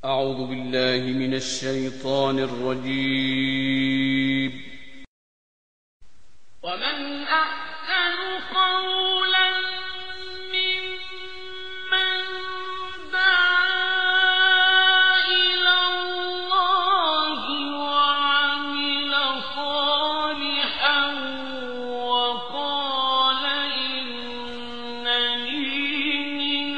أعوذ بالله من الشيطان الرجيم ومن أحسن قولا ممن دعا إلى الله وعمل صالحا وقال إنني من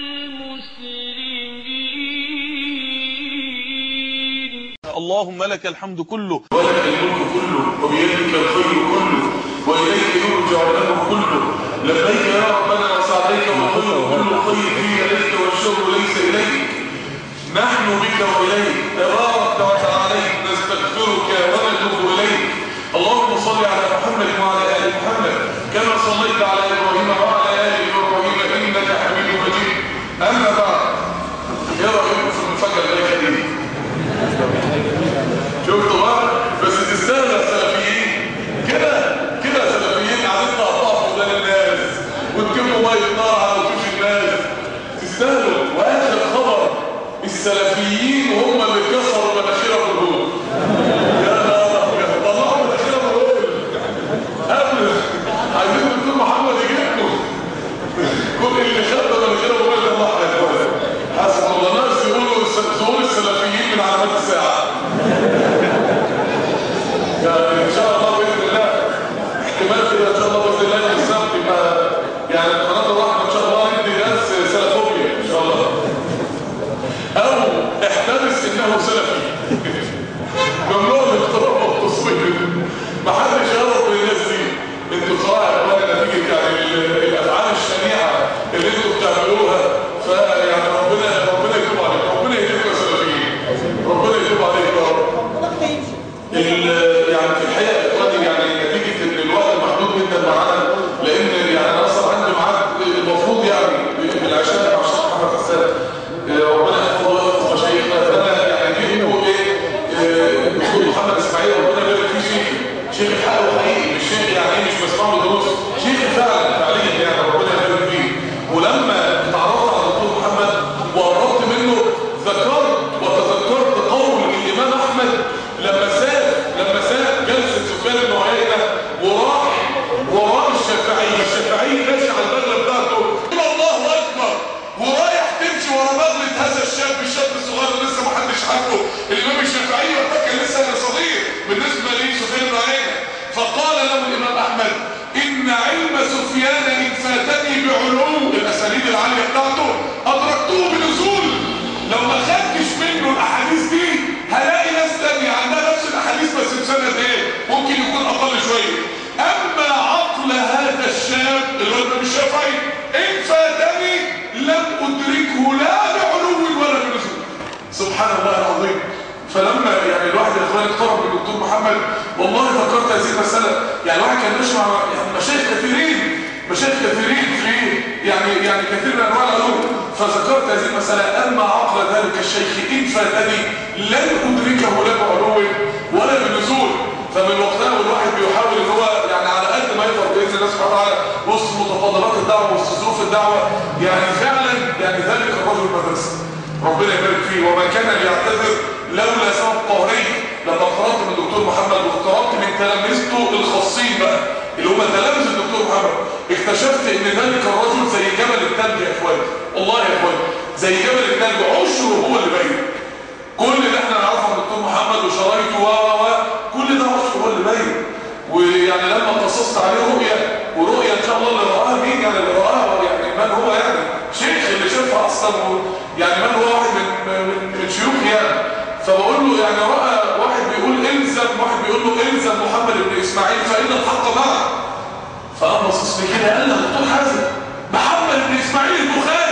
المسلمين اللهم لك الحمد كله ولك الملك كله وبيدك الخير كله وإليك يرجع الأمر كله لبيك يا ربنا وسعديك والخير كل خير في يديك والشر ليس إليك نحن بك وإليك تبارك وتعاليك نستغفرك ونتوب إليك اللهم صل على محمد وعلى آل محمد كما صليت على إبراهيم وعلى آل إبراهيم إنك حميد مجيد أما بعد إيه رأيكم في المفاجأة اللي دي شفتوا بقى بس تستاهل يا سلفيين كده كده يا سلفيين قاعدين تقطعوا في ودان الناس وتجيبوا ميه نار على وشوش الناس تستاهلوا واخر خبر السلفيين هم اللي كسروا مناخيرهم الهول يا نهار أبيض، طلعوا مناخيرهم الهول قبل عايزين الدكتور محمد يجيبكم كل اللي خد مناخيرهم الهول ده الله يا اخوان حسب الله ناس يقولوا ظهور السلفيين من علامات الساعه يعني ان شاء الله باذن الله احتمال كده ان شاء الله باذن الله في السبت يبقى يعني القناه الواحده ان شاء الله ندي ناس سلفوبيا ان شاء الله او احترس انه سلفي ممنوع الاختراع والتصوير محدش يقرب للناس دي انتوا صراحه يا اخوانا نتيجه يعني ال- الافعال الشنيعه اللي انتوا بتعملوها فيعني ربنا ربنا يتوب عليكم ربنا يهديكم يا سلفيين ربنا يتوب عليكم يا رب ال- يعني في الحقيقه يا اخواني يعني نتيجه ان الوقت محدود جدا معانا لان يعني انا اصلا عندي ميعاد المفروض يعني بالعشاء مع الشيخ محمد حسان آه، ربنا يحفظه ويحفظ مشايخنا فانا يعني جبته ايه آه، الدكتور محمد اسماعيل ربنا يبارك فيه شيخي شيخ الحق وحقيقي مش شيخ يعني ايه مش بسمع له دروس شيخ فعلا فعليا يعني ربنا يبارك فيه ولما اتعرفت على الدكتور محمد وقربت منه ذكرت وتذكرت قول الامام احمد لما ساب لما ساب جلسه سفيان بن عيينه وراح وراء الشافعي الشافعي ماشي على البغله بتاعته قال الله اكبر ورايح تمشي ورا بغله هذا الشاب الشاب الصغير اللي لسه ما حدش عارفه الامام الشافعي وقتها كان لسه صغير بالنسبه لي سفيان بن عيينه فقال له الامام احمد ان علم سفيان ان فاتني بعلو الاساليب العاليه بتاعته ادركته بنزول لو ما خدتش منه الاحاديث دي هلاقي ناس تانية عندها نفس الاحاديث بس بسنة ايه ممكن يكون اقل شوية اما عقل هذا الشاب اللي هو الامام الشافعي ان فاتني لم ادركه لا بعلو ولا بنزول سبحان الله العظيم فلما يعني الواحد يا اخواني اقترب من الدكتور محمد والله فكرت هذه المساله يعني الواحد كان بيسمع يعني مشايخ كثيرين مشايخ كثيرين في يعني يعني كثير من انواع العلوم فذكرت هذه المساله اما عقل ذلك الشيخ ان فاتني لن ادركه لا بعلو ولا بنزول فمن وقتها والواحد بيحاول ان هو يعني على قد ما يقدر باذن الله سبحانه وتعالى وسط متفضلات الدعوه وسط ظروف الدعوه يعني فعلا يعني ذلك الرجل المدرسه ربنا يبارك فيه وما كان ليعتذر لولا سبب قهري لما اقتربت من الدكتور محمد واقتربت من تلامذته الخاصين بقى اللي هم تلامذ الدكتور محمد اكتشفت ان ذلك الرجل زي جبل الثلج يا اخواني والله يا اخواني زي جبل الثلج عشره هو اللي باين كل اللي احنا نعرفه عن الدكتور محمد وشرايطه و و و كل ده عشره هو اللي باين ويعني لما قصصت عليه رؤية ورؤية ان شاء الله اللي رآها مين يعني اللي رآها يعني من هو يعني شيخ اللي شافها اصلا و- يعني من هو واحد من من, من شيوخ يعني فبقول له يعني رأى واحد بيقول الزم واحد بيقول له الزم محمد بن اسماعيل فإن الحق معه فقام باصص لي كده قال له يا دكتور حازم محمد بن اسماعيل البخاري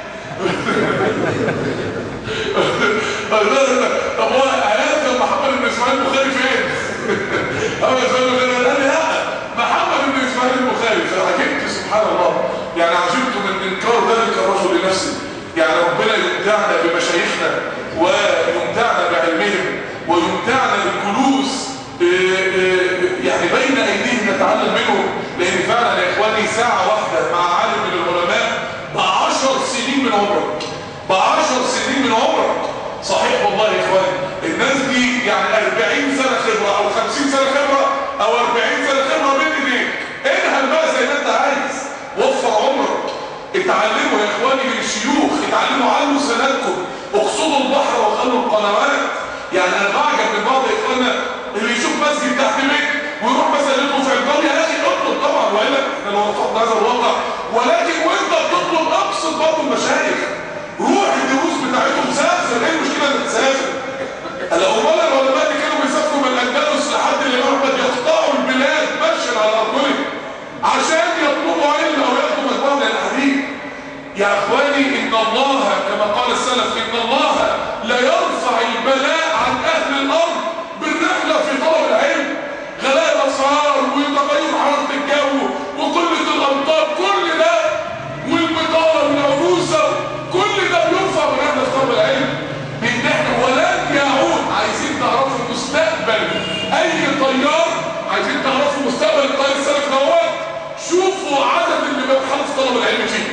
قال له طب هو هيلزم محمد بن اسماعيل البخاري فين؟ أول سؤال له قال لي لا محمد بن اسماعيل البخاري فعجبت سبحان الله يعني عجبت من انكار ذلك الرجل لنفسه يعني ربنا يمتعنا بمشايخنا ويمتعنا بعلمهم ويمتعنا بالكنوز إيه إيه يعني بين ايديهم نتعلم منهم لان فعلا يا اخواني ساعه واحده مع عالم من العلماء بعشر سنين من عمرك بعشر سنين من عمرك صحيح والله يا اخواني الناس دي يعني 40 سنه خبره او 50 سنه خبره او 40 سنه خبره بين ايديك انهل بقى زي ما انت عايز وفر عمرك اتعلموا يا اخواني من الشيوخ اتعلموا علموا سنتكم اقصدوا البحر وخلوا القنوات يعني انا بعجب من بعض اخواننا اللي يشوف مسجد تحت بيت ويروح مثلا يطلب في القريه يا اخي اطلب طبعا والا احنا لو رفضنا هذا الواقع ولكن وانت بتطلب ابسط برضه المشايخ روح الدروس بتاعتهم سافر ايه المشكله انك تسافر الامال العلماء اللي كانوا بيسافروا من الاندلس لحد الامام احمد يقطعوا البلاد مشيا على ارجلهم عشان يطلبوا علم او ياخدوا مجموعه من الحديث يا اخواني ان الله كما قال السلف ان الله لا يرفع البلاء عن اهل الارض بالرحله في طلب العلم غلاء الاسعار وتغير حراره الجو وقله الامطار كل ده والبطاله والعروسه كل ده بيرفع من رحله في طلب العلم ان احنا ولن يعود عايزين تعرفوا مستقبل اي طيار عايزين تعرفوا مستقبل الطيار السلف دوت شوفوا عدد اللي بيرحلوا في طلب العلم فيه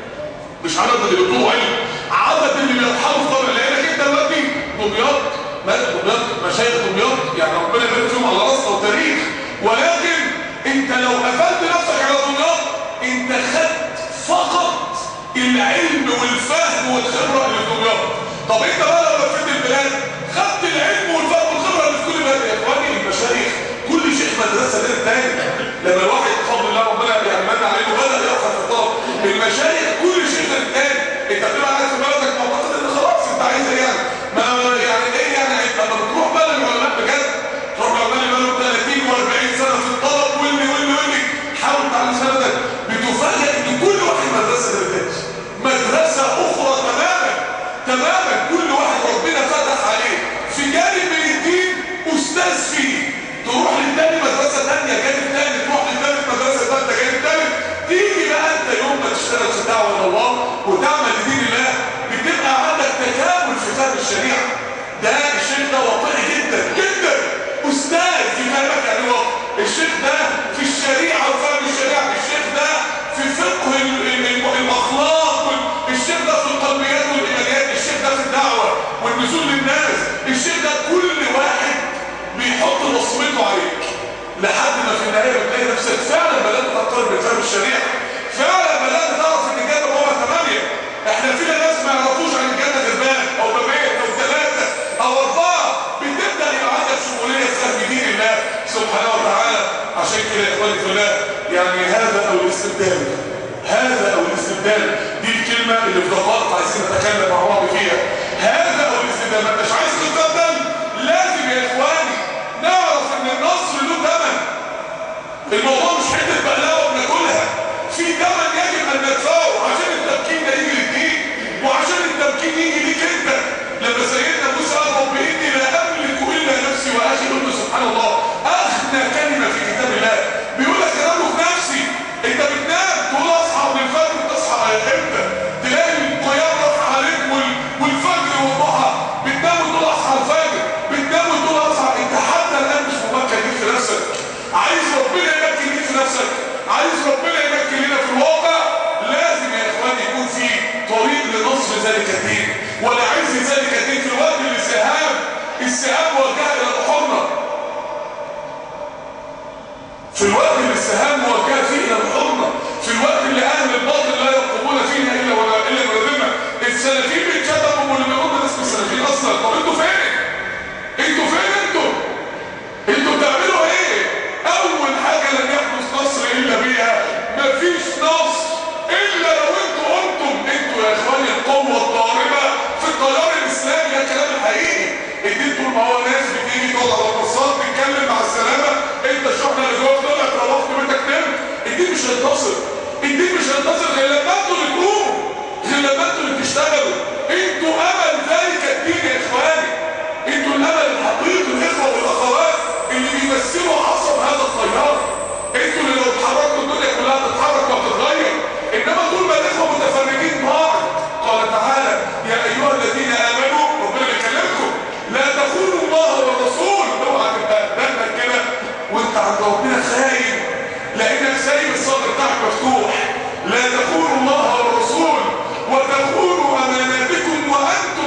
مش عدد اللي بيطلبوا علم عدد اللي بيرحلوا في طلب العلم انت دلوقتي دمياط لا دمياط مشايخ دمياط يعني ربنا يبارك فيهم على راسنا وتاريخ ولكن انت لو قفلت نفسك على دمياط انت خدت فقط العلم والفهم والخبره اللي في دمياط طب انت بقى لو لفيت البلاد خدت العلم والفهم والخبره اللي في كل بلد يا اخواني المشايخ كل شيخ مدرسه غير الثاني لما الواحد بفضل الله ربنا يعني من عليه وبدا يرفع في الطلب المشايخ كل شيء غير الثاني انت بتبقى قاعد في بلدك معتقد ان خلاص انت عايز ايه يعني ما يعني ايه يعني انت لما بتروح بقى للعلماء بجد تروح للعلماء اللي بقالهم 30 و40 سنه في الطلب واللي واللي واللي حاول تعلم سنتك بتفاجئ ان كل واحد مدرسه غير الثاني مدرسه اخرى تماما تماما كل واحد ربنا فتح عليه في جانب من الدين استاذ فيه تروح للتاني مدرسة تانية جانب تاني تروح للتالت مدرسة تالتة جانب تالت تيجي بقى انت يوم ما تشتغل في دعوة الى الله وتعمل لدين الله بتبقى عندك تكامل في فهم الشريعة ده الشيخ ده واقعي جدا جدا استاذ في فهمك يعني هو الشيخ ده في الشريعة وفهم الشريعة الشيخ ده في فقه ال- ال- الاخلاق وال- الشيخ ده في القلبيات والايمانيات الشيخ ده في الدعوة والنزول للناس الشيخ ده كل واحد بيحط بصمته عليك لحد ما في النهايه بتلاقي نفسك فعلا بدات تقترب من فهم الشريعه فعلا بدات تعرف ان الجنه هو ثمانيه احنا فينا ناس ما يعرفوش عن الجنه غير باب او بابين او ثلاثه او اربعه بتبدا يبقى عندك شموليه في فهم دين الله سبحانه وتعالى عشان كده يا اخواني في الله يعني هذا او الاستبدال هذا او الاستبدال دي الكلمه اللي في دقائق عايزين نتكلم مع بعض فيها هذا او الاستبدال ما انتش عايز تتبدل لازم يا اخواني نعرف ان النصر له ثمن الموضوع مش حته بقلاوه بناكلها في ثمن يجب ان ندفعه عشان التمكين ده يجي للدين وعشان التمكين يجي ليك انت لما سيدنا موسى قال رب اني لا املك الا نفسي واخي قلت سبحان الله اغنى كلمه في كتاب الله بيقول لك انا املك نفسي انت بتنام تقول اصحى من الفجر تصحى امتى تلاقي القيام رفع عليك وال- والفجر والضحى بتنام وتقول اصحى الفجر بتنام وتقول اصحى انت حتى الان مش ممكن ليك في نفسك عايز ربنا يمكن ليك في نفسك عايز ربنا يمكن لنا في الواقع لازم يا اخواني يكون في طريق لنصر ذلك الدين ولعز ذلك الدين في الوقت اللي السهام السهام موجهه الى الحرمه في الوقت اللي السهام موجهه فيه الى الحرمه في الوقت اللي اهل الباطل لا يرقبون فيها الا ولا الا الذمه السلفيين بيتشتموا واللي بيقولوا ده اسم السلفيين اصلا طب انتوا فين؟ انتوا فين انتوا؟ انتوا بتعملوا ايه؟ اول حاجه لن يحدث نصر الا بيها مفيش نصر الا لو انتوا قلتم انتوا يا اخواني القوه الضاربه في التيار الاسلامي ده الكلام الحقيقي الدين طول ما هو ناس بتيجي تقعد على البصات تتكلم مع السلامه انت الشحنه اللي جوه طلعت روحت بيتك نمت الدين مش هينتصر الدين مش هينتصر غير لما انتوا اللي تقوموا غير لما انتوا اللي تشتغلوا انتوا امل ذلك الدين يا اخواني انتوا الامل الحقيقي الاخوه والاخوات اللي بيمثلوا عصب هذا التيار انتوا اللي لو اتحركتوا الدنيا كلها تتحرك وتتغير انما طول ما الاخوه متفرجين بعض قال تعالى يا ايها الذين امنوا ربنا بيكلمكم لا تخونوا الله والرسول اوعى تبقى قدامك كده وانت عند ربنا خاين لانك سايب الصدر بتاعك مفتوح لا تخونوا الله والرسول وتخونوا اماناتكم وانتم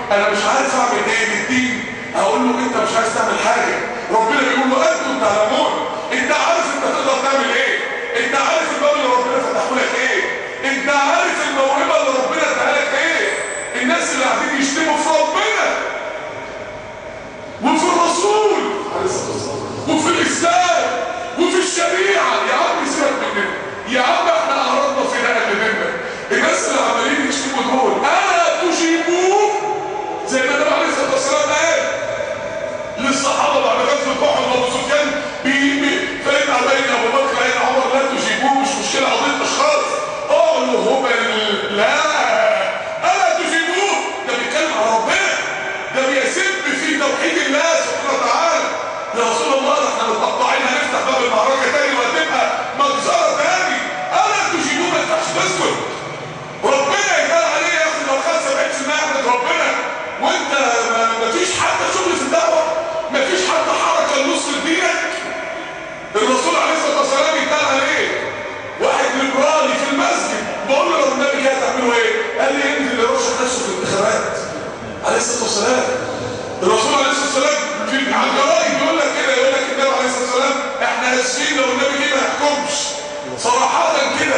انا مش عارف اعمل ايه بالدين هقول له انت مش عايز تعمل حاجه ربنا بيقول له انتم تعلمون انت عارف انت تقدر تعمل ايه انت عارف الباب اللي ربنا فتحه لك ايه انت عارف الموهبه اللي ربنا اداها لك ايه الناس اللي قاعدين يشتموا في ربنا وفي الرسول عليه الصلاه والسلام وفي الاسلام وفي الشريعه يا عم سيبك مننا يا عم احنا اعرضنا في ده مننا الناس اللي عمالين يشتموا دول الا تجيبوه زي ما النبي عليه الصلاه والسلام قال للصحابه بعد غزوه احد وابو سفيان بي- بي- فإن بين ابو بكر بين عمر لا تجيبوه مش مشكله قضيه اشخاص قالوا هبل لا الا تجيبوه ده بيتكلم على ربنا ده بيسب في توحيد الله سبحانه وتعالى يا رسول الله ده احنا متقطعين هنفتح باب المعركه تاني وهتبقى مجزره تاني الا تجيبوه ما ينفعش تسكت ربنا يقال عليه يا اخي لو خد 70% احمد ربنا وانت ما- مفيش حتى شغل في الدعوه مفيش حتى حركه لنصر دينك الرسول عليه الصلاه والسلام يقال عليه واحد ليبرالي في المسجد بقول له لو النبي جاي تعملوا ايه؟ قال لي ينزل يرشح نفسه في الانتخابات عليه الصلاه والسلام الرسول عليه الصلاه والسلام في على الجرائد يقول لك كده يقول لك النبي عليه الصلاه والسلام احنا اسفين لو النبي جه ما يحكمش صراحه كده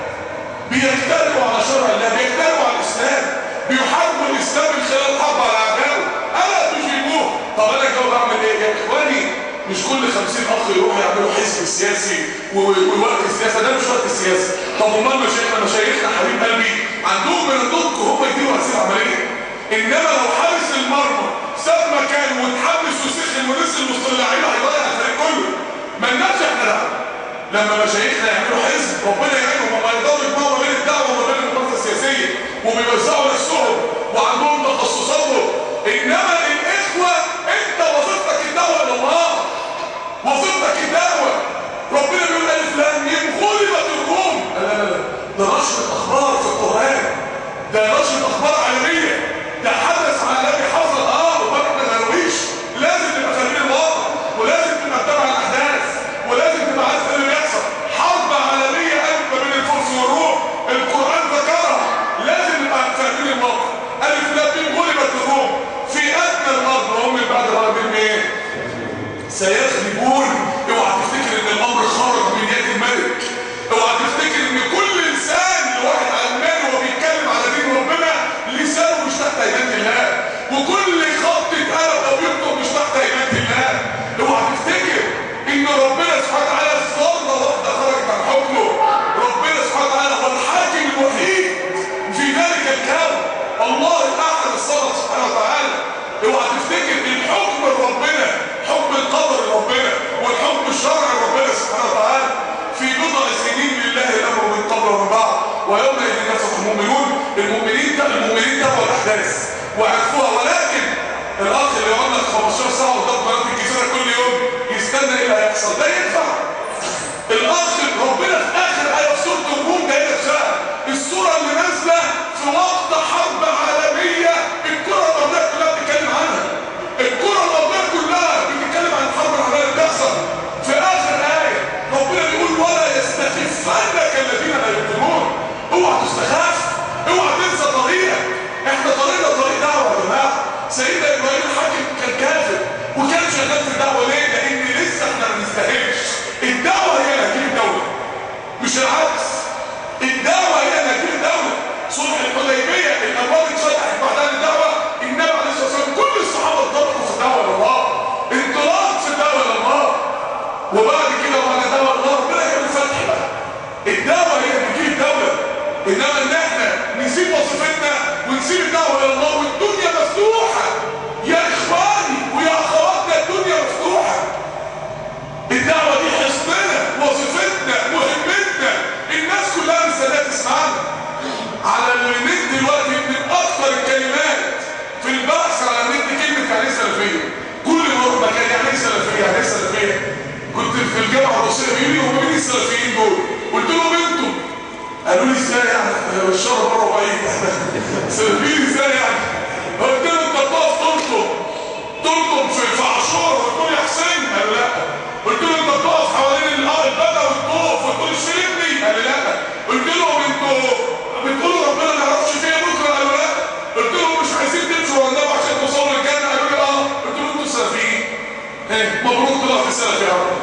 بيجترئوا على شرع الله بيجترئوا على الاسلام بيحاربوا الاسلام من خلال الحرب على اعدائه الا تجيبوه طب انا جاوب اعمل ايه يا اخواني مش كل 50 اخ يروحوا يعملوا حزب سياسي و- ووقت السياسه ده مش وقت السياسه طب امال مشايخنا مشايخنا حبيب قلبي عندهم من النضج هم يديروا هذه العمليه انما لو حارس المرمى ساب مكانه واتحمس وسخن ونزل وسط اللعيبه هيضيع الفريق كله مالناش احنا دعوه لما مشايخنا يعملوا حزب ربنا يعينهم وما يقدروا يجمعوا ما بين الدعوه وما بين المبارزه السياسيه وبيوزعوا نفسهم وعندهم تخصصاتهم انما الاخوه انت وظيفتك الدعوه الى الله وظيفتك الدعوه ربنا بيقول الف لام ميم غلبت الروم لا لا لا ده نشر الاخبار في القران ده نشر اخبار عالميه ده حدث عالمي حصل اه وما احنا ما نرويش لازم نبقى فاهمين الواقع ولازم تبقى متابع الاحداث ولازم تبقى عارف ايه اللي بيحصل حرب عالميه قامت ما بين الفرس والروم القران ذكرها لازم نبقى فاهمين الواقع الف لام ميم غلبت الروم في ادنى الارض وهم من بعد غلبهم ايه سيغلبون اوعى تفتكر ان الامر خارج من يد الملك اوعى تفتكر ان كل انسان لواحد علماني وهو بيتكلم على دين ربنا لسانه مش تحت ايمان الله وكل خط اتقلب او يكتب مش تحت ايمان الله اوعى تفتكر ان ربنا سبحانه وتعالى ذره واحده خرجت عن حكمه ربنا سبحانه وتعالى هو الحاكم الوحيد في ذلك الكون الله الاحد الصمد سبحانه وتعالى اوعى تفتكر الحكم ربنا حكم القدر ربنا والحكم الشرعي ربنا سبحانه وتعالى في بضع سنين لله الامر من قبل ومن بعد ويومئذ يفرح المؤمنون المؤمنين ده المؤمنين تابعوا الاحداث وعرفوها ولكن الاخ اللي يقعد لك 15 ساعه قدام قناه الجزيره كل يوم يستنى ايه اللي هيحصل ده ينفع الاخ ربنا في اخر ايه في سوره الروم ده نفسها السوره اللي نازله في وقت حرب عالميه الكره الارضيه كلها بتتكلم عنها الكره الارضيه كلها بتتكلم عن الحرب العالميه اللي بتحصل في اخر ايه ربنا بيقول ولا يستخفنك الذين لا يؤمنون اوعى تستخف اوعى تنسى طريقك احنا طريقنا طريق دعوه يا جماعه سيدنا ابراهيم الحاكم كان كافر وكان شغال في الدعوه ليه؟ لان لسه احنا ما نستاهلش الدعوه هي اللي هتجيب الدوله مش العكس الدعوه هي اللي هتجيب الدوله صلح الحديبيه الابواب اتفتحت بعدها للدعوه النبي عليه الصلاه والسلام كل الصحابه انطلقوا في الدعوه لله انطلاق في الدعوه لله وبعد كده وبعد دعوه الله ربنا يعمل فتح بقى الدعوه هي اللي بتجيب الدوله انما ان احنا نسيب وظيفتنا ونسيب الدعوه الى الله والدنيا مفتوحه يا اخواني ويا اخواتنا الدنيا مفتوحه الدعوه دي حصننا وظيفتنا مهمتنا الناس كلها مستنيه تسمعنا على النت دلوقتي من اكثر الكلمات في البحث على النت كلمه يعني ايه سلفيه كل ما اروح مكان يعني ايه سلفيه يعني ايه سلفيه كنت في الجامعه الروسيه بيقولوا لي هم مين السلفيين دول قلت لهم انتوا قالوا لي ازاي يعني احنا الشر بره بعيد سلفيين ازاي يعني قلت لهم انت بتقف تلطم تلطم في في عاشور وتقول يا حسين قالوا لا قلت لهم انت بتقف حوالين الارض البدا والطوف وتقول اشتركني قالوا لا قلت لهم انتوا بتقولوا ربنا ما يعرفش فيا بكره قالوا لا قلت لهم مش عايزين تمشوا ورا ربي سلفي يا رب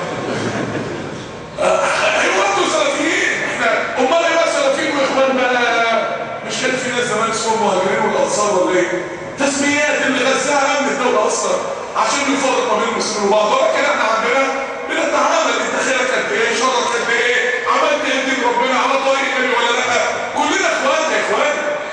ايوه انتوا سلفيين احنا امال ايه بقى سلفيين واخوان بقى مش كان في ناس زمان اسمهم مهاجرين والانصار ولا ايه تسميات اللي غزاها امن الدوله اصلا عشان يفرق ما بين المسلمين وبعض ولكن احنا عندنا بنتعامل انت خيرك قد ايه شرك قد ايه عملت ايه دين ربنا على طريق النبي ولا لا كلنا اخوان يا اخوان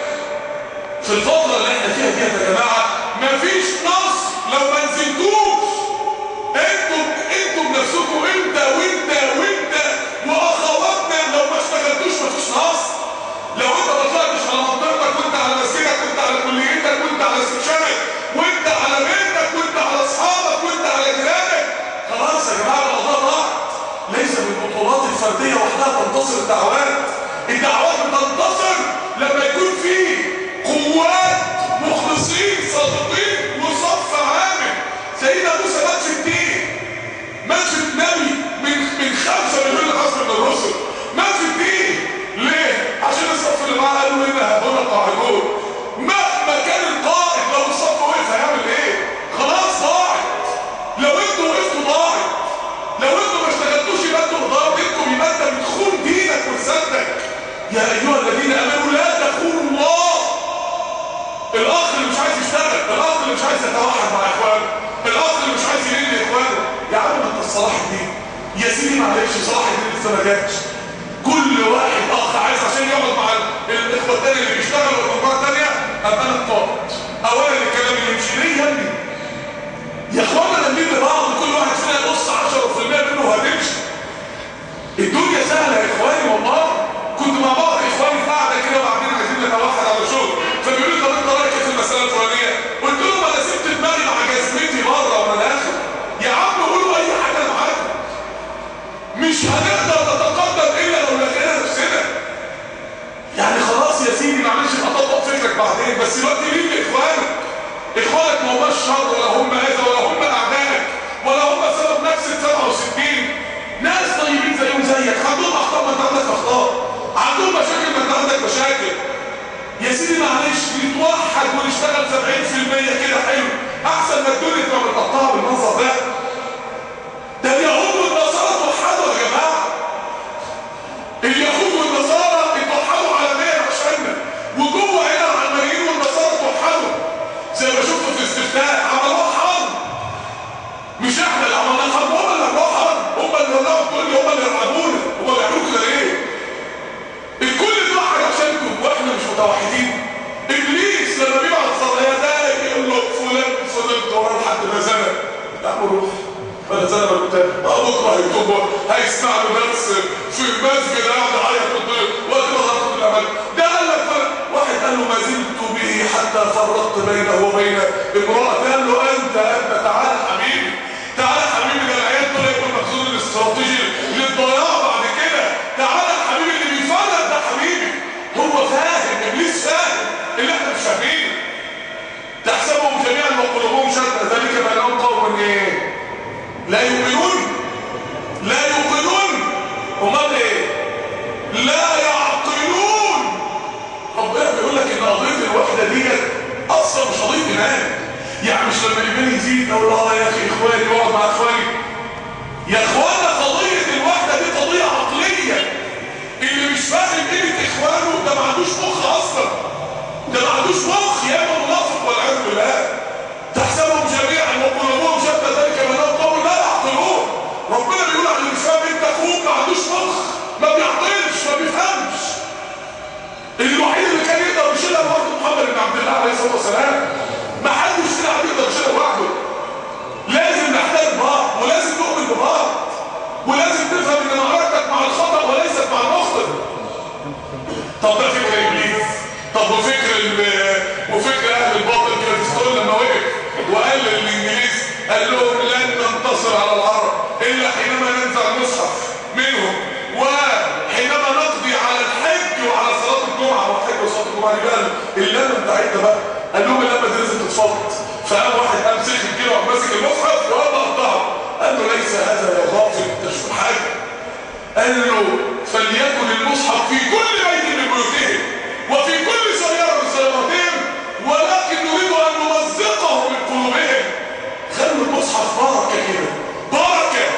في الفتره اللي احنا فيها ديت يا جماعه مفيش نص لو ما نزلتوش انتوا انتوا بنفسكم انت وانت وانت واخواتنا لو ما اشتغلتوش مفيش نص لو انت ما طلعتش على منطقتك وانت على مسجدك وانت على كليتك وانت على استشارك وانت على بيتك وانت على اصحابك وانت على جيرانك خلاص يا جماعه الموضوع ضاع ليس بالبطولات الفرديه وحدها تنتصر الدعوات الدعوات بتنتصر لما يكون في قوات مخلصين صادقين وصف عامل سيدنا موسى مات في الدين مات في النبي من من خمسه مليون حسب من الرسل مات في الدين ليه؟ عشان الصف اللي معاه قالوا لنا هنا قاعدون مهما كان القائد لو الصف وقف هيعمل ايه؟ خلاص ضاعت لو انتوا وقفتوا ضاعت لو انتوا ما اشتغلتوش يبقى انتوا ضاعتكم يبقى انت بتخون دينك ورسالتك يا ايها الذين امنوا لا تخونوا الله الاخ اللي مش عايز يشتغل الاخ اللي مش عايز يتوحد مع اخوانه الاخ اللي مش عايز يلم اخوانه يا عم انت صلاح الدين يا سيدي معلش صلاح الدين لسه ما جاتش كل واحد اخ عايز عشان يقعد مع الاخوه التاني اللي بيشتغلوا في المره الثانيه ابقى انا الطاقه اولا الكلام اللي يمشي ليه يا ابني يا اخوانا نجيب لبعض كل واحد فينا يقص 10% منه وهتمشي الدنيا سهله يا اخواني والله كنت مع بعض اخواني في قاعده كده وقاعدين عايزين نتوحد على شغل فبيقولوا لي طب انت رايك في المساله الفلانيه قلت لهم انا سبت دماغي مع جزمتي بره وانا داخل يا عم قولوا اي حاجه معاكم مش هنقدر نتقدم الا لو لقينا نفسنا يعني خلاص يا سيدي معلش هطبق فكرك بعدين بس دلوقتي مين اخوانك اخوانك ما هماش شر ولا هم اذى ولا هم اعدائك ولا هم سبب نفس ال 67 ناس طيبين زيهم زيك عندهم اخطاء ما انت عندك اخطاء عندهم مشاكل ما انت عندك مشاكل يا سيدي معلش نتوحد ونشتغل 70% كده حلو احسن ما الدنيا تبقى متقطعه بالمنظر ده ده اليهود والنصارى توحدوا يا جماعه اليهود والنصارى اتوحدوا عالميا عشاننا وجوه هنا العلمانيين والنصارى توحدوا زي ما شفتوا في الاستفتاء عملوها حرب مش احنا اللي عملنا حرب هم اللي عملوها حرب هم اللي ولعوا الكل هم اللي يلعبونا هم بيعملوا كده ليه؟ الكل اتوحد عشانكم واحنا مش متوحدين ابليس لما بيبعت صلايات يقول له فلان فضلت ورا لحد ما زنى يا عم روح انا زي ما كنت بكره هيكتب هيسمع له درس في المسجد قاعد يعيط قدام وقت ما خطب الامل ده قال لك واحد قال له ما زلت به حتى فرقت بينه وبين امراه قال له انت انت تعالى حبيبي تعالى حبيبي ده العيال دول يكون مخزون الاستراتيجي للضياع بعد كده تعالى حبيبي اللي بيفرق ده حبيبي هو فاهم ابليس فاهم اللي احنا مش فاهمينه تحسبهم جميعا وقلوبهم شتى ذلك بينهم قوم ايه لا يؤمنون لا يوقنون امال ايه لا يعقلون ربنا بيقول لك ان قضيه الوحده ديت اصلا مش قضيه ايمان يعني مش لما الايمان يزيد اقول اه يا اخي اخواني واقعد مع اخواني يا اخوانا قضيه الوحده دي قضيه عقليه اللي مش فاهم قيمه اخوانه ده ما عندوش مخ اصلا ده ما عندوش مخ يا اما منافق والعياذ بالله تحسبهم جميعا وقلوبهم شتى ذلك بينهم قوم لا يعقلون ربنا بيقول عن اللي مش فاهم انت اخوك ما عندوش مخ ما بيعقلش ما بيفهمش الوحيد اللي كان يقدر يشيلها برضه محمد بن عبد الله عليه الصلاه والسلام ما حدش فينا عم يقدر يشيلها لوحده لازم نحتاج بعض ولازم نؤمن ببعض ولازم تفهم ان معركتك مع الخطا وليست مع المخطئ طب ده فكر ابليس طب وفكر وفكر اهل الباطل كريستول لما وقف وقال للانجليز قال لهم لن ننتصر على العرب الا حينما ننزع المصحف منهم وحينما نقضي على الحج وعلى صلاه الجمعه والحج وصلاه الجمعه دي بقى اللمه بتاعتنا بقى قال لهم اللمه دي لازم تتفض فقام واحد قام سخن كده وقام ماسك المصحف وقام قطعه قال له ليس هذا يا غافل انت مش حاجه قال له فليكن المصحف في كل بيت من بيوتهم وفي كل سيارة من سياراتهم ولكن نريد أن نمزقه من قلوبهم خلوا المصحف بركة كده بركة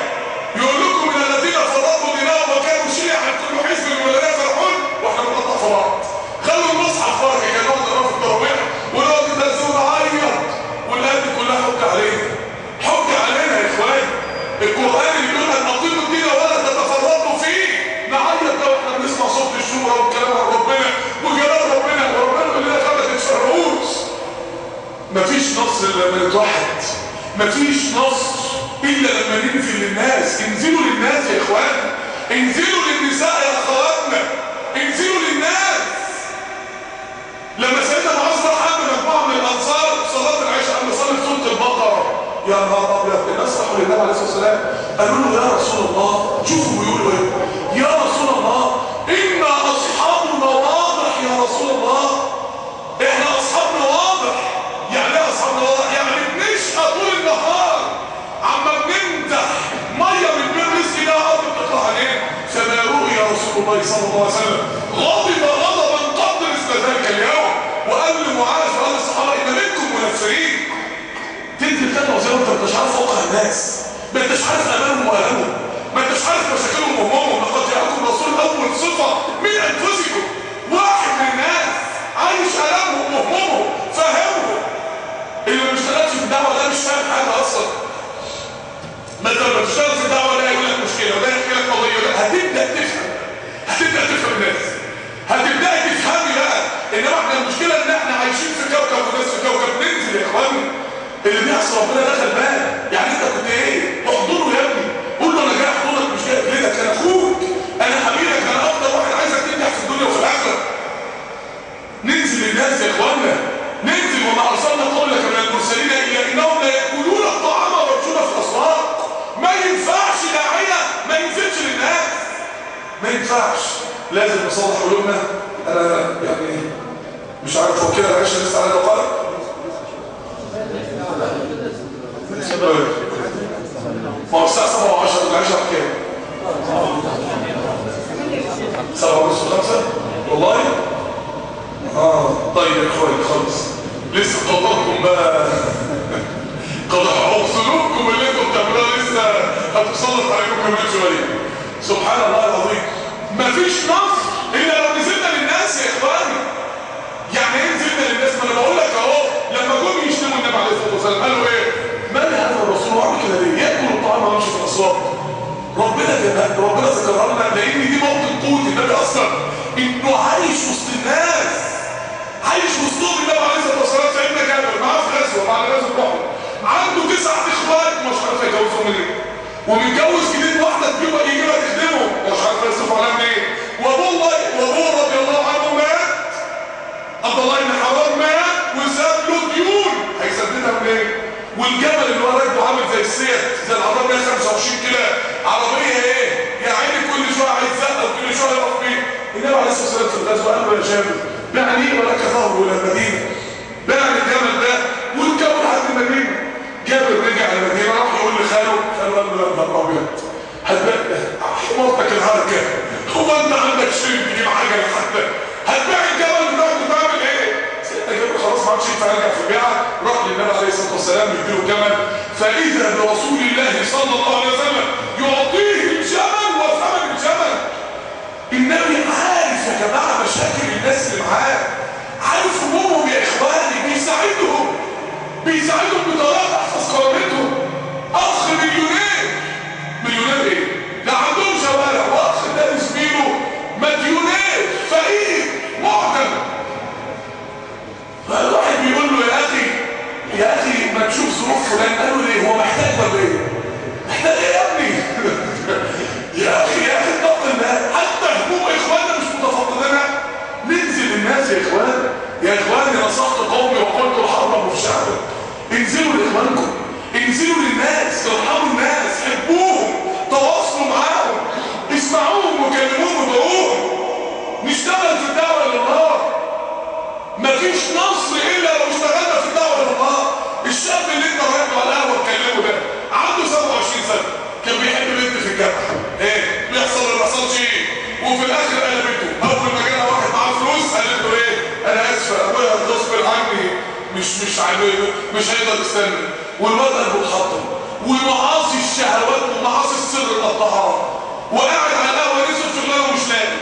مفيش نصر الا لما نتوحد مفيش نصر الا لما ننزل للناس انزلوا للناس يا اخوان انزلوا للنساء يا اخواتنا انزلوا للناس لما سيدنا معاذ راح عند مجموعه من الانصار في صلاه العشاء قبل صلاه سوره البقره يا نهار ابيض الناس راحوا للنبي عليه الصلاه والسلام قالوا له يا رسول الله شوفوا بيقولوا ايه يا رسول الله انا اصحابنا واضح يا رسول الله احنا اصحابنا واضح يعني ايه اصحابنا واضح يعني بنشقى طول النهار عما بنمدح ميه من بين رزق ده ارض بتطلع علينا فما رؤي يا رسول الله صلى الله عليه وسلم غضب غضبا قدر اسم ذلك اليوم وقال لمعاذ وقال للصحابه ان منكم منفرين تنزل تاني وزي ما انت ما انتش عارف واقع الناس ما انتش عارف امامهم والامهم ما انتش عارف مشاكلهم وهمومهم لقد جاءكم رسول اول صفه من انفسكم واحد من الناس عايش الامهم وهمومهم فاهمهم اللي ما بيشتغلش في الدعوه ده مش فاهم حاجه اصلا ما انت لما تشتغل في الدعوه ده يقول لك مشكله وده يحكي لك قضيه وده هتبدا تفهم هتبدا تفهم الناس هتبداي تفهمي بقى انما احنا المشكله ان احنا عايشين في كوكب وناس في كوكب ننزل يا اخواني اللي بيحصل ربنا دخل بالك يعني انت كنت ايه احضنه يا ابني قول له انا جاي احضنك مش جاي اجلدك انا اخوك انا حبيبك انا افضل واحد عايزك تنجح في الدنيا وفي الاخره ننزل للناس يا اخوانا ننزل وما ارسلنا قبلك من المرسلين الا انهم لا ياكلون الطعام ويمشون في الاسواق ما ينفعش داعيه ما ينزلش للناس ما ينفعش لازم نصلح قلوبنا انا يعني مش عارف هو كده العيشه لسه على الدقائق ما هو الساعة 7 و10 العشاء كام؟ 7 ونص 5 والله؟ اه طيب يا اخواني خلص لسه قضاكم بقى قضاء سلوككم اللي انتم بتعملوها لسه هتسلط عليكم كمان شويه سبحان الله العظيم مفيش نصر الا لو نزلنا للناس يا اخواني يعني ايه نزلنا للناس ما انا بقول لك اهو لما جم يشتموا النبي عليه الصلاه والسلام قالوا ايه من هذا الرسول وعمل كده ليه ياكل الطعام ويمشي في الاسواق ربنا جمال ربنا ذكرها لنا لان دي موطن قوت النبي اصلا انه عايش وسط الناس عايش وسطهم النبي عليه الصلاه والسلام سيدنا جابر معاه في غزوه مع غزوه احد عنده تسع اخوات مش عارف يجوزهم منين ومتجوز جديد واحده تجيبها يجيبها تخدمه مش عارف يصرف عليها منين وابوه وابوه رضي الله عنه مات عبد الله بن حرام مات وساب له ديون هيسددها منين والجبل اللي هو راكبه عامل زي السير زي العربيه 25 كيلو عربيه ايه يا عيني كل شويه عايز زقه وكل شويه يقف فيه النبي عليه الصلاه والسلام في الغزوه قال له يا جابر بعني ولك ظهر الى المدينه بعني الجبل ده والجبل لحد المدينه جابر رجع المدينه راح يقول لخاله خاله قال له يا نهار ابيض هتبقى حمارتك الهركه هو انت عندك شيء تجيب حاجه لحد هتبيع الجبل بتاعك تعمل ايه سيدنا جابر خلاص ما عادش ينفع يرجع في البيعه راح للنبي عليه الصلاه والسلام يديله جمل فاذا برسول الله صلى الله عليه وسلم يعطيه الجمل وثمن الجمل النبي عارف يا جماعه مشاكل الناس اللي معاه عارف همومهم يا اخواني بيساعدهم بيساعدهم بطريقه تحفظ كرامتهم اخ مليونير مليونير ايه؟ لا عندهم شوارع واخ ده زميله مليونير فقير معدم فالواحد بيقول له يا اخي يا اخي ما تشوف ظروف فلان قالوا ليه هو محتاج ولا ايه؟ محتاج ايه يا ابني؟ يا اخي يا اخي اتق الله حتى هموم اخواننا مش متفضلين ننزل الناس يا اخوان يا اخواني نصحت قومي وقلت الحرب في شعبك انزلوا لاخوانكم انزلوا للناس ارحموا الناس حبوهم تواصلوا معاهم اسمعوهم وكلموهم ودعوهم نشتغل في الدعوه الى الله مفيش نصر الا لو اشتغلنا في الدعوه الى الله الشاب اللي انت رايح على القهوه تكلمه ده عنده 27 سنه كان بيحب بنت في الجامعه ايه بيحصل ولا ما بيحصلش ايه وفي الاخر قلبته اول ما جالها واحد معاه فلوس قالت له ايه انا اسفه ابويا غصب عني مش مش عامل مش هيقدر يستنى والواد قلبه اتحطم ومعاصي الشهوات ومعاصي السر الطهاره وقاعد على القهوه نزل شغلانه ومش لاقي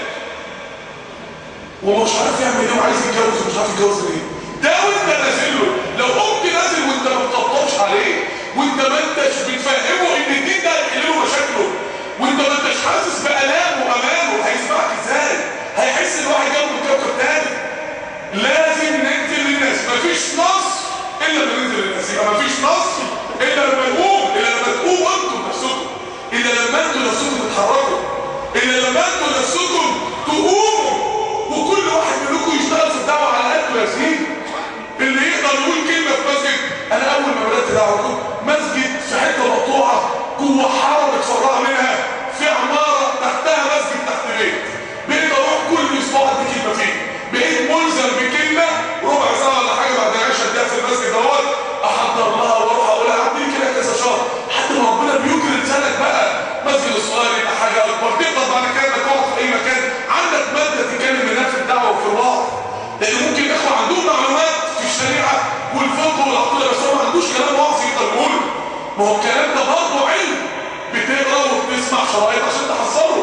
ومش عارف يعمل ايه وعايز يتجوز ومش عارف يتجوز ليه ده وانت نازل له لو قمت نازل وانت ما بتطبطبش عليه وانت ما انتش بتفهمه ان الدين ده هيحل له مشاكله وانت ما انتش حاسس بالامه وامانه هيسمعك ازاي هيحس ان واحد جنبه كوكب تاني لازم ننزل للناس مفيش نصر الا لما ننزل الناس يبقى مفيش نصر الا لما نقوم الا لما تقوموا انتم نفسكم الا لما انتم نفسكم تتحركوا الا لما انتم نفسكم تقوموا وكل واحد منكم يشتغل في الدعوه على قده يا سيدي اللي يقدر يقول كلمه في مسجد انا اول ما بدات دعوه كنت مسجد في حته مقطوعه جوه حاره متفرعه منها في عماره تحتها مسجد تحت بيت بقيت اروح كل اسبوع ادي كلمه فيه بقيت ملزم بكلمه ربع ساعه ولا حاجه بعد عشاء اديها في المسجد دوت احضر لها واروح اقولها عندي كده كذا شهر حتى ما ربنا بيكرم لسانك بقى مسجد الصغير يبقى حاجه اكبر تقدر بعد كده انك تقعد في اي مكان عندك ماده تتكلم منها في الدعوه وفي الوعظ لان ممكن اخوه عندهم معلومات في الشريعه والفقه والعقيده بس هو ما عندوش كلام وعظ يقدر يقوله ما هو الكلام ده برضه علم بتقرا وبتسمع شرايط عشان تحصله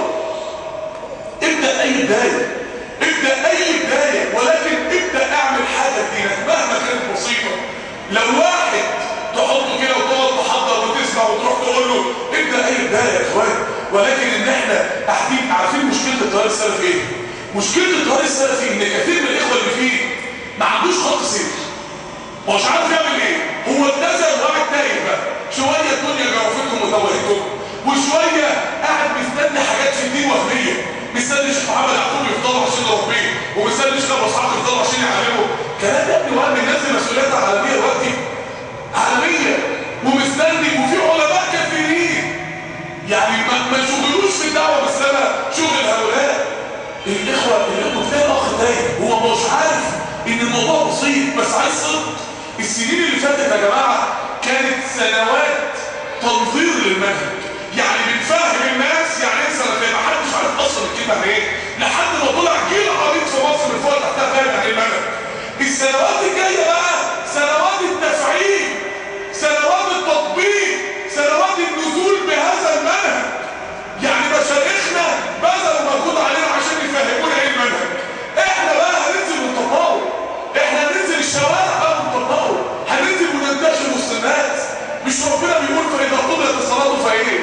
ابدا اي بدايه ابدا اي بدايه ولكن ابدا اعمل حاجه لدينك مهما كانت بسيطه لو واحد تحطه كده وتقعد تحضر وتسمع وتروح تقول له ابدا اي بدايه يا اخوان ولكن ان احنا قاعدين عارفين مشكله التيار السلفي ايه؟ مشكله التيار السلفي ان كثير من الاخوه اللي فيه ما عندوش خط سير هو مش عارف يعمل ايه هو اتنزل وقاعد تايه بقى شويه الدنيا جوفتهم وتوهتهم وشويه قاعد مستني حاجات في الدين وهميه مستني الشيخ محمد يعقوب يفضلوا عشان يربيه ومستني الشيخ ابو اسحاق يفضلوا عشان يعلمه كلام يا ابني وهم الناس دي مسؤوليتها عالميه دلوقتي عالميه ومستني وفي علماء كثيرين يعني ما, ما شغلوش في الدعوه بس انا شغل هؤلاء الاخوه اللي تلاقي الاخ تايه هو مش عارف ان الموضوع بسيط بس عايز صدق السنين اللي فاتت يا جماعه كانت سنوات تنظير للمنهج يعني بنفهم الناس يعني ايه سنتين ما حدش عارف اصلا الكلمه ايه لحد ما طلع جيل عريض في مصر من فوق تحتها فاهم يعني ايه المنهج السنوات الجايه بقى سنوات التفعيل سنوات التطبيق سنوات النزول بهذا المنهج يعني مشايخنا بذلوا مجهود علينا عشان يفهمونا ايه المنهج احنا بقى هننزل ونطبقه احنا هننزل الشوارع بقى ونطبقه هننزل وننتشر وسط الناس مش ربنا بيقول فاذا قضيت الصلاه فايه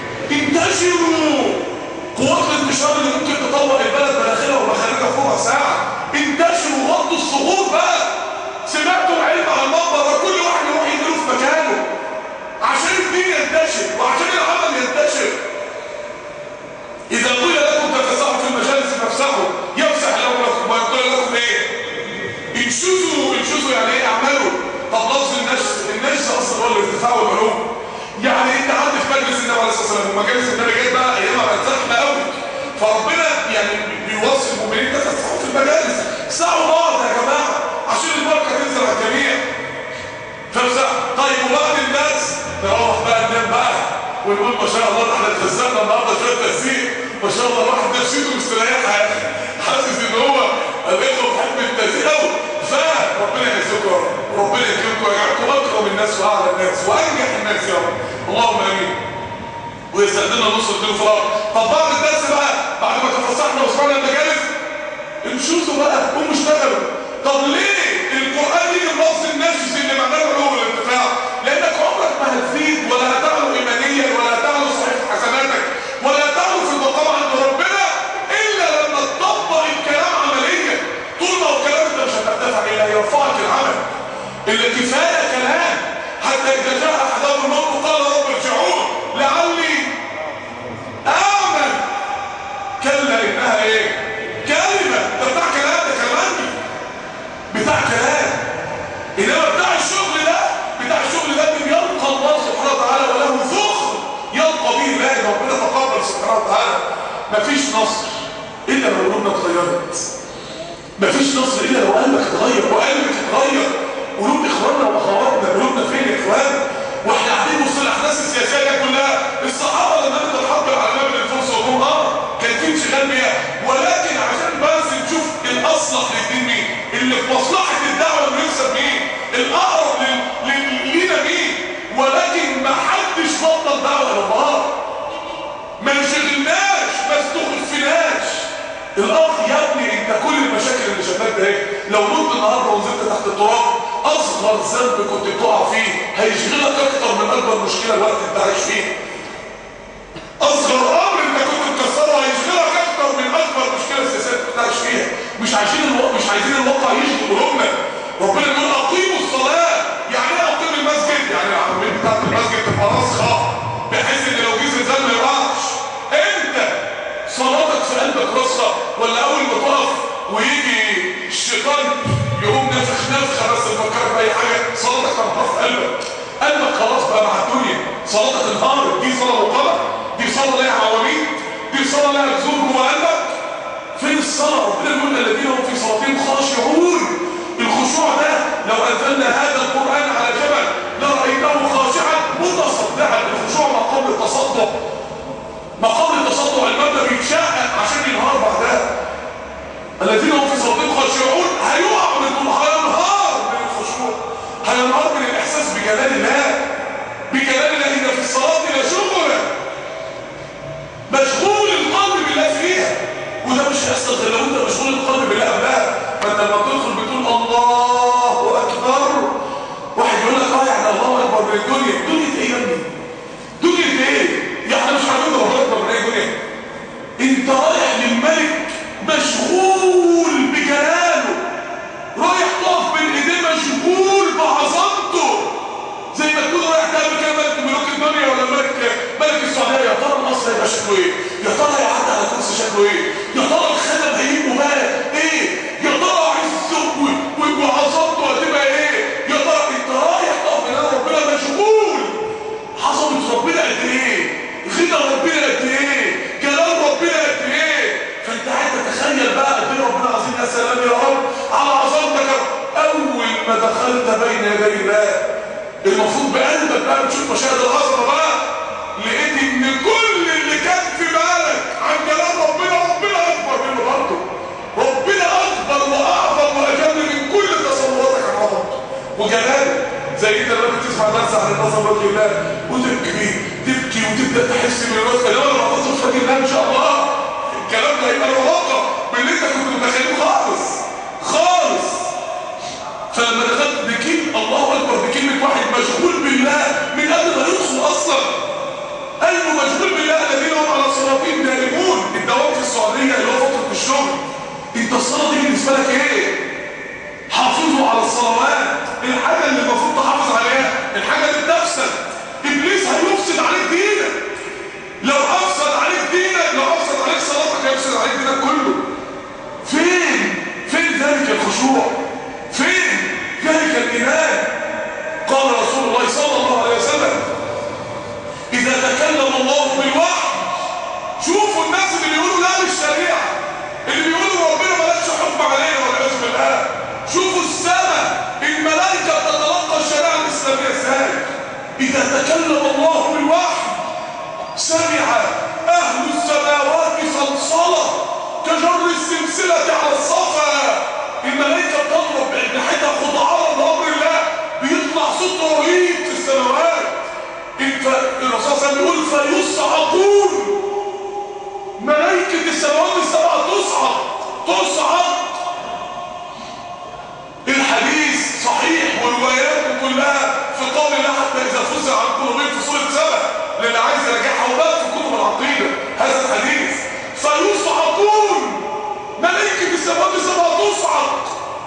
انتشروا قوات الانتشار اللي ممكن تطور البلد مداخلها ومخارجها في ربع ساعه انتشروا غضوا الصخور بقى سمعتوا العلم على المنبر كل واحد يروح يديله في مكانه عشان الدين ينتشر وعشان العمل ينتشر اذا قيل لكم تفسحوا في المجالس فافسحوا يفسح لكم ويقول لكم ايه انشزوا انشزوا يعني ايه اعملوا طب لفظ النشز النشز اصلا هو الارتفاع والعلوم يعني انت عندي في مجلس النبي عليه الصلاه والسلام ومجالس النبي جت بقى ايامها بقت زحمه قوي فربنا يعني بيوصي المؤمنين تفسحوا في المجالس سعوا بعض يا جماعه عشان البركه تنزل على الجميع فامسح طيب وبعد الناس نروح بقى ننام بقى ونقول ما شاء الله احنا اتهزقنا النهارده شويه تهزيق ما شاء الله الواحد نفسيته مستريحه يا اخي حاسس ان هو الاخوه بحب التهزيق قوي فربنا يعزكم وربنا يكرمكم ويجعلكم اكرم الناس واعلى الناس وانجح الناس يا رب اللهم امين ويستخدمنا نص الدين في الارض طب بعد الدرس بقى بعد ما تفسحنا وسمعنا المجالس انشوزوا بقى قوموا اشتغلوا طب ليه القران يجي بلفظ النشز اللي معناه العلو والارتفاع لانك عمرك ما هتزيد ولا هتعلو ايمانيا ولا هتعلو صحيح حسناتك ولا هتعلو في المقام عند ربنا الا لما تطبق الكلام عمليا طول ما هو كلام انت مش هترتفع اليه هيرفعك العمل اللي كفايه كلام حتى اذا جاء احدهم الموت قال رب ارجعون لعلي اعمل كلا انها ايه كلمه ده بتاع كلام ده كلامي بتاع كلام انما بتاع الشغل ده بتاع الشغل ده اللي يلقى الله سبحانه وتعالى وله ذخر يلقى به الله ربنا تقبل سبحانه وتعالى مفيش نصر الا لو قلوبنا اتغيرت مفيش نصر الا لو قلبك اتغير وقلبك اتغير قلوب اخواننا واخواتنا قلوبنا فين يا اخوان واحنا قاعدين نبص الاحداث السياسيه دي كلها الصحابه لما نزل الحرب العالميه بين الفرس والروم اه كان في انشغال بيها ولكن عشان بس نشوف الاصلح للدين مين اللي في مصلحه الدعوه اللي نكسب مين الاقرب لل- لل- لينا مين ولكن ما حدش بطل دعوه الى الله ما انشغلناش ما استخفناش الاخ يا ابني انت كل المشاكل اللي شافاك ده ايه لو نمت النهارده ونزلت تحت التراب اصغر ذنب كنت بتقع فيه هيشغلك اكتر من اكبر مشكله الوقت انت عايش فيه اصغر امر انت كنت مكسره هيشغلك اكتر من اكبر مشكله سياسيه كنت عايش فيها مش عايزين الواقع مش عايزين الواقع يشغل قلوبنا ربنا بيقول اقيموا الصلاه ويجي الشيطان يقوم نفخ نفخه بس تفكرك باي حاجه صلاتك تنهار في قلبك قلبك خلاص بقى مع الدنيا صلاتك انهارت دي صلاه مقامه دي صلاه لها عواميد دي صلاه لها جذور جوه قلبك فين الصلاه ربنا بيقول الذين هم في صلاتهم خاشعون الخشوع ده لو انزلنا هذا القران على جبل لرايته خاشعا متصدعا الخشوع مقام التصدع مقام التصدع المبنى بيتشقق عشان ينهار بعدها الذين هم في صلاتهم خاشعون هيقعوا من طول هينهار من الخشوع هينهار من الاحساس بجلال الله بجلال الله ان في الصلاه لشغلا مشغول القلب بالله فيها وده مش هيحصل غير لو انت مشغول القلب بالله قبلها فانت لما تدخل بتقول الله اكبر واحد يقول لك اه يعني الله اكبر من الدنيا دنيا ايه يا ابني دنيا ايه يعني مش عارفين الله اكبر من اي دنيا انت رايح للملك مشغول بجلاله رايح تقف بين ايديه مشغول بعظمته زي ما تكون رايح تقابل كده ملك من ملوك الدنيا ولا ملك ملك السعوديه يا ترى القصر هيبقى شكله ايه؟ يا ترى هيعدي على كرسي شكله ايه؟ يا ترى الخدم هيبقوا بقى ايه؟ يا ترى عزه و- و- وعظمته هتبقى ايه؟ يا ترى انت رايح تقف بين إيدين ربنا مشغول عظمه ربنا قد ايه؟ غنى ربنا قد ايه؟ جلال ربنا قد ايه؟ فانت قاعد تتخيل بقى قد ايه ربنا عظيم يا سلام يا رب على عظمتك يا رب. اول ما دخلت بين يدي الله المفروض بقلبك بقى بتشوف مشاهد العظمه بقى لقيت ان كل اللي كان في بالك عن جلال ربنا ربنا اكبر منه برضه ربنا اكبر واعظم واجل من كل تصوراتك عن عظمته وجلاله زي انت لما بتسمع درس عن النظر وجه الله وتبكي تبكي وتبدا تحس بالوقت اللي هو لما تصف وجه الله ان شاء الله الكلام ده هيبقى الواقع باللي انت كنت متخيله خالص خالص فلما دخلت بكلمة الله أكبر بكلمة واحد مشغول بالله من قبل ما يدخل أصلا قلبه مشغول بالله الذين هم على صلاتهم دائمون الدوام في السعودية اللي هو فترة الشغل أنت الصلاة دي بالنسبة لك إيه؟ حافظوا على الصلوات الحاجة اللي المفروض تحافظ عليها الحاجة اللي بتفسد إبليس هيفسد عليك دينك لو أفسد عليك دينك لو أفسد عليك صلاتك هيفسد عليك دينك كله فين فين ذلك الخشوع فين ذلك الايمان قال رسول الله صلى الله عليه وسلم اذا تكلم الله بالوحي شوفوا الناس اللي بيقولوا لا للشريعه اللي بيقولوا ربنا مالكش حكم علينا والعياذ بالله شوفوا السماء الملائكه بتتلقى الشريعه الاسلاميه ازاي اذا تكلم الله بالوحي سمع أهل السماوات صلصلة كجر السلسلة على الصفا الملائكة بتضرب بأجنحتها خضعانا لأمر الله بيطلع صوت رهيب في السماوات الف... الرسول صلى الله عليه وسلم يقول فيصعقون ملائكة السماوات السبعة تصعد تصعد الحديث صحيح والروايات كلها في قول الله حتى اذا فزع عن قلوبهم في سوره سبع للي عايز يرجعها وبقى في كتب العقيده هذا الحديث فيصعقون ملائكه السماوات السبع تصعق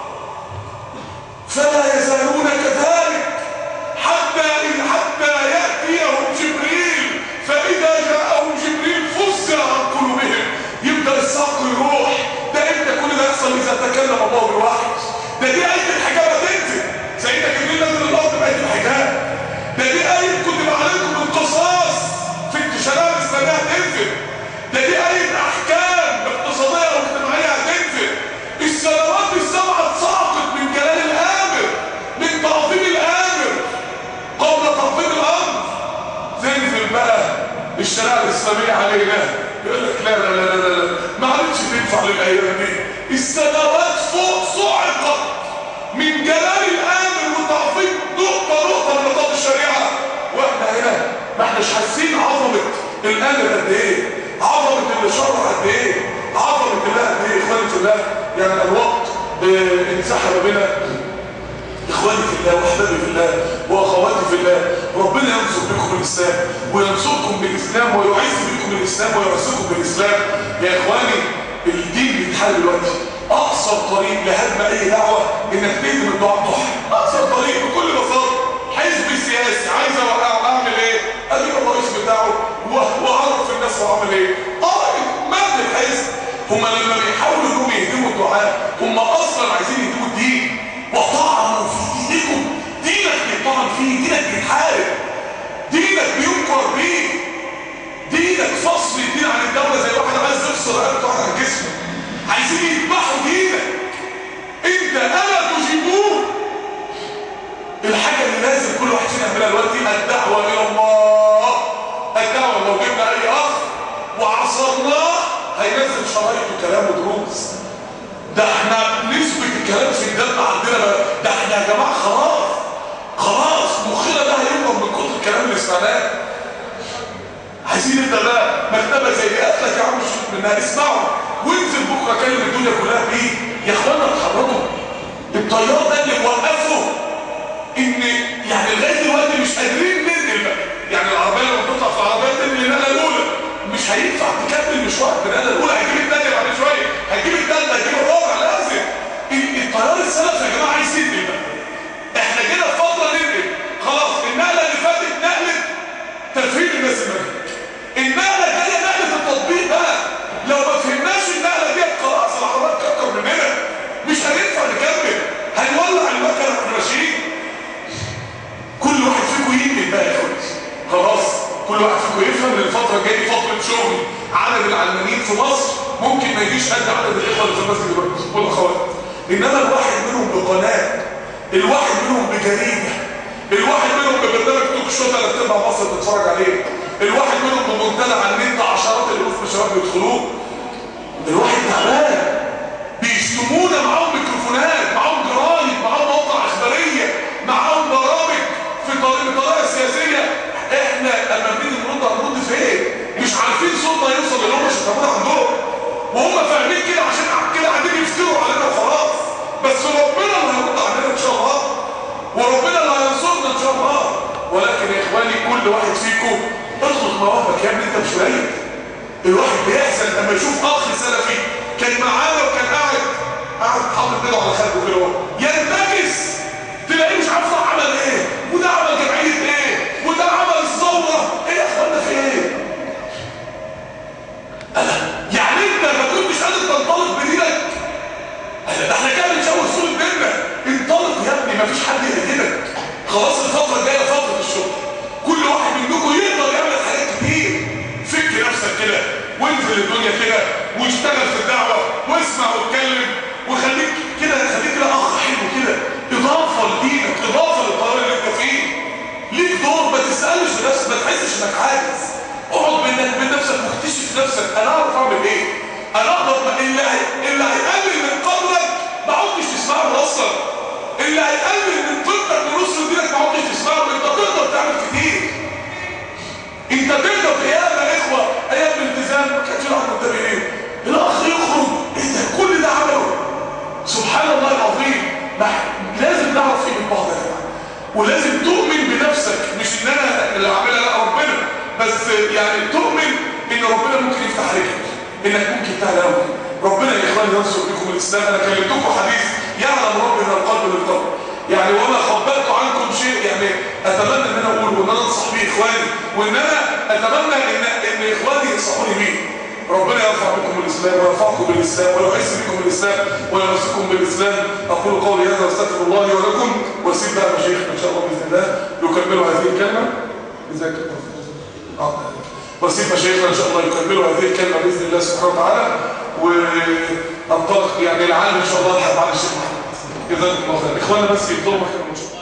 فلا يزالون كذلك حتى إن حتى ياتيهم جبريل فاذا جاءهم جبريل فزع عن قلوبهم يبدا الصعق يروح ده امتى كل ده يحصل اذا تكلم الله بالوحي ده دي آية الحجاب هتنزل سيدنا جبريل نزل الأرض بآية الحجاب ده دي آية كتب عليكم بالقصاص في الشرائع الإسلامية هتنزل ده دي آية أحكام اقتصادية واجتماعية هتنزل السنوات السبعة اتساقط من جلال الآمر من تعظيم الآمر قبل تعظيم الأمر تنزل بقى الشريعة الإسلامية علينا يقول لك لا لا لا لا لا ما عادتش تنفع للأيام دي السماوات فوق صعقت من جلال الآمر وتعظيم نقطة نقطة من نقاط الشريعة واحنا هنا ما احناش حاسين عظمة الآمر قد ايه عظمة اللي شرع قد ايه عظمة الله قد ايه اخواني في الله يعني الوقت اه، انسحب بنا اخواني في الله واحبابي في الله واخواتي في الله ربنا ينصر بكم الاسلام وينصركم بالاسلام ويعز بكم الاسلام ويعزكم بالاسلام يا اخواني الدين بيتحل دلوقتي اقصر طريق لهدم اي دعوه انك تهدم الدعاء بتوعها اقصر طريق بكل بساطه حزب سياسي عايز اوقعه اعمل ايه اجيب الرئيس بتاعه و- واعرف الناس واعمل ايه اه مات الحزب هما لما بيحاولوا انهم يهدموا الدعاء هم اصلا عايزين يدوموا الدين وطعنوا في دينكم دينك بيطعن فيه دينك بيتحارب دينك بينكر بيه دينك فصل الدين عن الدولة زي واحد عايز يفصل رقبته عن جسمه عايزين يذبحوا دينك انت الا تجيبوه الحاجة اللي لازم كل واحد فينا يعملها دلوقتي الدعوة الى الله الدعوة لو جبنا اي اخ وعصرناه هينزل شرايط وكلام ودروس ده احنا نسبة الكلام في الدم عندنا بقى ده احنا يا جماعة خلاص خلاص مخنا ده هيبقى من كتر الكلام اللي سمعناه عايزين نبدا بقى مكتبه زي دي قالت يا عم شوف منها اسمعوا وانزل بكره كلم الدنيا كلها بيه يا اخوانا اتحركوا الطيار ده اللي موقفه ان يعني لغايه دلوقتي مش قادرين ننقل بقى يعني العربيه لما بتطلع في العربيه تنقل النقله الاولى مش هينفع تكمل مشوار النقله الاولى هتجيب الثانيه بعد شويه هتجيب الثالثه هتجيب الرابع لازم ال- الطيار السلف يا جماعه عايز ينقل بقى احنا جينا في فتره ننقل خلاص النقله اللي فاتت نقله تفهيم الناس المنهج النقله الجايه نقله التطبيق بقى لو ما فهمناش النقله دي خلاص العربيات كتر مننا مش هينفع نكمل هنولع المكنه واحنا ماشيين كل واحد فيكم ينقل بقى يا اخواتي خلاص كل واحد فيكم يفهم ان الفتره الجايه فتره شغل عدد العلمانيين في مصر ممكن ما يجيش قد عدد الاخوه اللي في المسجد دلوقتي والاخوات انما الواحد منهم بقناه الواحد منهم بجريده الواحد منهم ببرنامج توك شو ثلاث ارباع مصر بتتفرج عليه الواحد منهم بمنتدى على النت عشرات الالوف من الشباب بيدخلوه الواحد تعبان بيشتمونا معاهم ميكروفونات معاهم جرايد معاهم مواقع اخباريه معاهم برامج في طريق بطريقه سياسيه احنا لما بنيجي نرد هنرد فين مش عارفين صوتنا يوصل اللي هم شتمونا عندهم وهم فاهمين كده عشان كده قاعدين يفتروا علينا وخلاص بس ربنا اللي هيرد علينا ان شاء الله وربنا اللي هينصرنا ان شاء الله ولكن يا اخواني كل واحد فيكم اطلق مواهبك يا ابني انت مش قليل الواحد بيحزن لما يشوف اخ سلفي كان معانا وكان قاعد قاعد حاطط ايده على خده كده اهو ينتكس تلاقيه مش عارف ده عمل ايه وده عمل جمعيه ايه وده عمل الثوره ايه يا اخوانا في ايه؟ أنا يعني انت ما كنتش قادر تنطلق بدينك أنا ده احنا كده بنشوه صورة ديننا انطلق يا ابني مفيش حد يهددك خلاص الفترة الجاية فترة الشغل كل واحد منكم يقدر يعمل حاجات كتير فك نفسك كده وانزل الدنيا كده واشتغل في الدعوة واسمع واتكلم وخليك كده خليك كده اخ حلو كده اضافة لدينك اضافة للقرار اللي انت فيه ليك دور ما تسألش نفسك ما تحسش انك عاجز اقعد بينك وبين نفسك واكتشف نفسك انا اعرف اعمل ايه انا اقدر ما- اللي هي- اللي هيقلل من قدرك ما عدتش تسمعه اصلا اللي هيقلل من طبك لنصر دينك ما عدتش تسمعه انت تقدر تعمل كتير انت تقدر قيامة يا اخوة ايام الالتزام ما كانش الواحد قدامي ايه الاخ يخرج ايه ده كل ده عمله سبحان الله العظيم ما لازم نعرف ايه من بعض يا جماعه ولازم تؤمن بنفسك مش ان انا اللي عاملها لا ربنا بس يعني تؤمن ان ربنا ممكن يفتح عليك انك ممكن تعلم ربنا يا اخواني ينصر بكم الاسلام انا كلمتكم حديث يعلم ربنا القلب للقلب يعني وما خبأت عنكم شيء يعني اتمنى ان انا اقول وان انا انصح بيه اخواني وان انا اتمنى ان ان اخواني ينصحوني بيه ربنا يرفع بكم الاسلام ويرفعكم بالاسلام ويعز بكم الاسلام ويمسكم بالاسلام اقول قولي هذا واستغفر الله لي ولكم واسيب بقى مشايخنا ان شاء الله باذن الله يكملوا هذه الكلمه جزاك الله خير. آه. واسيب مشايخنا ان شاء الله يكملوا هذه الكلمه باذن الله سبحانه وتعالى وانطلق يعني العالم ان شاء الله لحد معالي الشيخ محمد جزاكم الله خير اخواننا بس يفضلوا مكانهم ان شاء الله